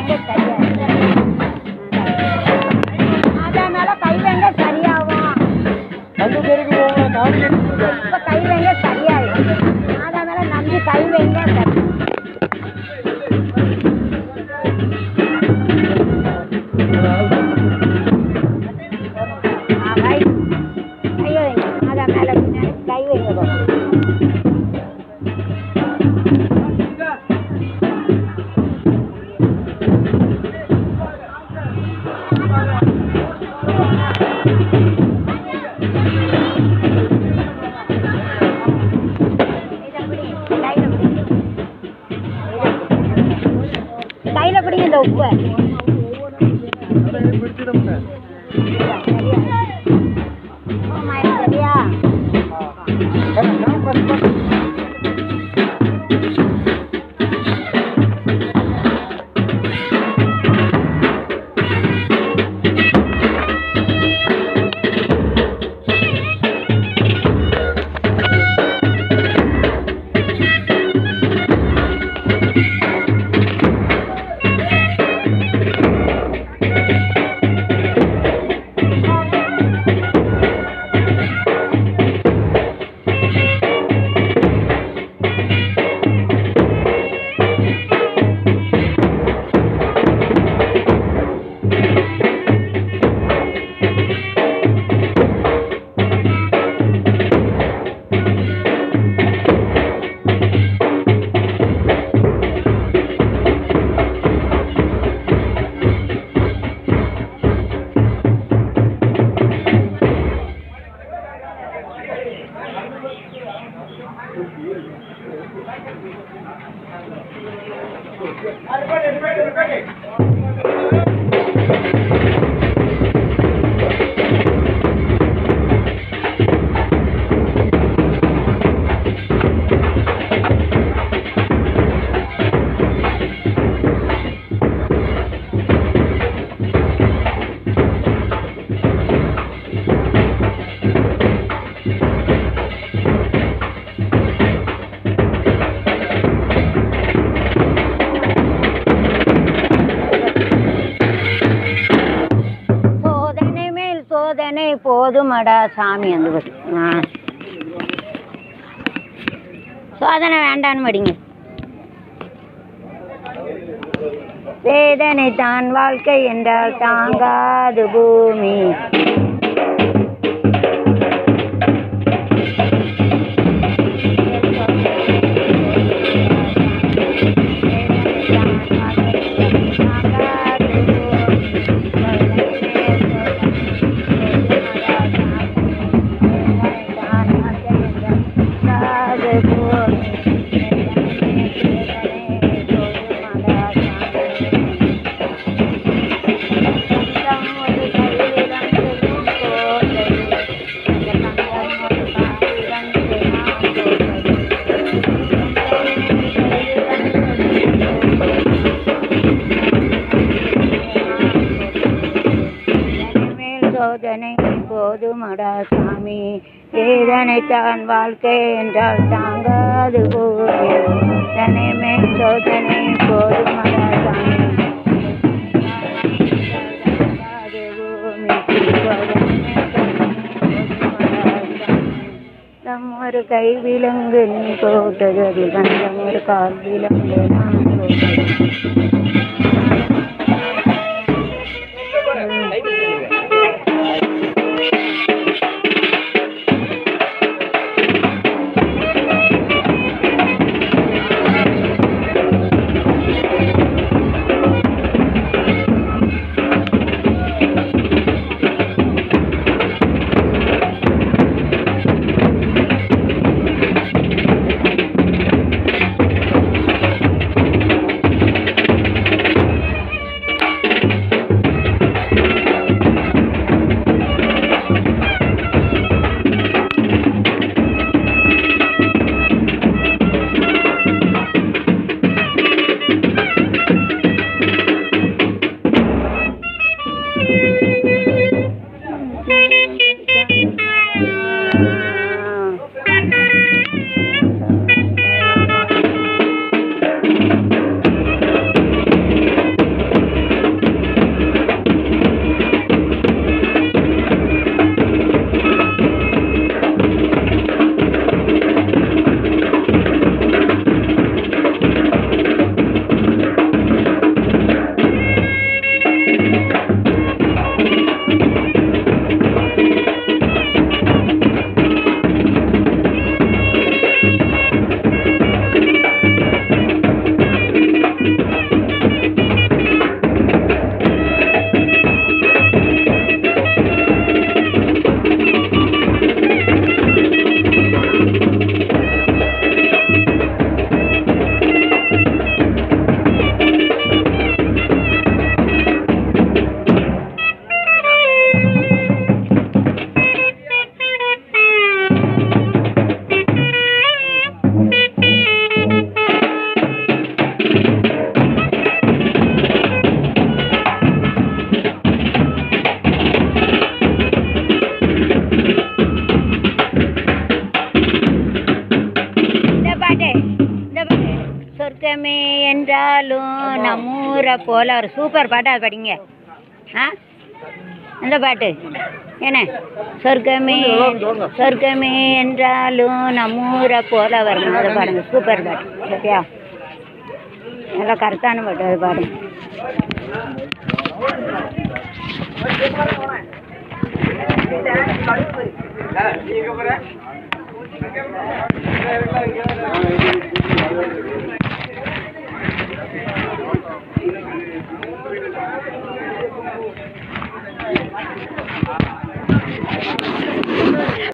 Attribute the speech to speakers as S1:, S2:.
S1: வைங்க சரியாயிடும் அதான் மேல கை வைங்க சரியாகும்
S2: ரெண்டு பேருக்கு போகணும் காமி
S1: இப்ப கை வைங்க சரியாயிடும் அதான் மேல நம்பி கை வைங்க சரி ஆ, கை கை வைங்க அதான் மேல பின்னாடி கை வைங்க பாப்போம். இதை பிடி, கையில பிடி. கையில பிடிங்க இந்த உப்பு
S2: பிடிச்சிடும்ல
S1: ஆமா, சரியா
S2: நான் first first
S1: சோதனை மேல் சோதனை போதுமடா சாமி அந்த படி ஆ சோதனை வேண்டான்னு படிங்க வேதனை தான் வாழ்க்கை என்றால் தாங்காது பூமி மேல் சோதனை போதுமடா சாமி வேதனை தான் வாழ்க்கை என்றால் தாங்காது போய் தனை மேல் சோதனை போதுமடா சாமி தாங்காது பூமி. தம் ஒரு கை விலங்கு நீ போட்டது அதில் கண்டம் ஒரு கால் விலங்கு நான் போட்டது
S2: ஆ
S1: நம்மூரை போல ஒரு சூப்பர் பாட்டா படிங்க ஆ அந்த பாட்டு என்ன சொர்க்கமே சொர்க்கமே என்றாலும் நம்மூரை போல வரணும் அதை பாடுங்க சூப்பர் பாட்டு சரியா நல்லா கரெக்டான பாட்டு அது பாடுங்க
S2: நீங்க போற